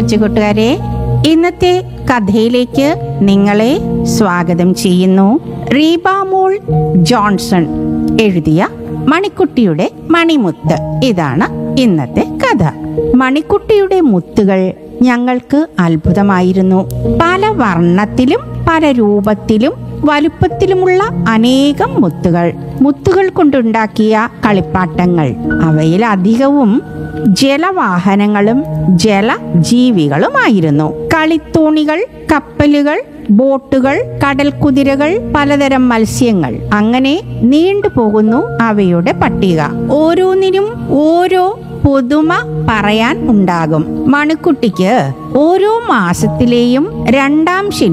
കൊച്ചുകൂട്ടുകാരെ ഇന്നത്തെ കഥയിലേക്ക് നിങ്ങളെ സ്വാഗതം ചെയ്യുന്നു റീബാമോൾ ജോൺസൺ എഴുതിയ മണിക്കുട്ടിയുടെ മണിമുത്ത് ഇതാണ് ഇന്നത്തെ കഥ മണിക്കുട്ടിയുടെ മുത്തുകൾ ഞങ്ങൾക്ക് അത്ഭുതമായിരുന്നു പല വർണ്ണത്തിലും പല രൂപത്തിലും വലുപ്പത്തിലുമുള്ള അനേകം മുത്തുകൾ മുത്തുകൾ കൊണ്ടുണ്ടാക്കിയ കളിപ്പാട്ടങ്ങൾ അവയിൽ അധികവും ജലവാഹനങ്ങളും ജലജീവികളുമായിരുന്നു കളിത്തോണികൾ കപ്പലുകൾ ബോട്ടുകൾ കടൽക്കുതിരകൾ പലതരം മത്സ്യങ്ങൾ അങ്ങനെ നീണ്ടുപോകുന്നു അവയുടെ പട്ടിക ഓരോന്നിനും ഓരോ പുതുമ പറയാൻ ഉണ്ടാകും മണിക്കുട്ടിക്ക് ഓരോ മാസത്തിലെയും രണ്ടാം ശനി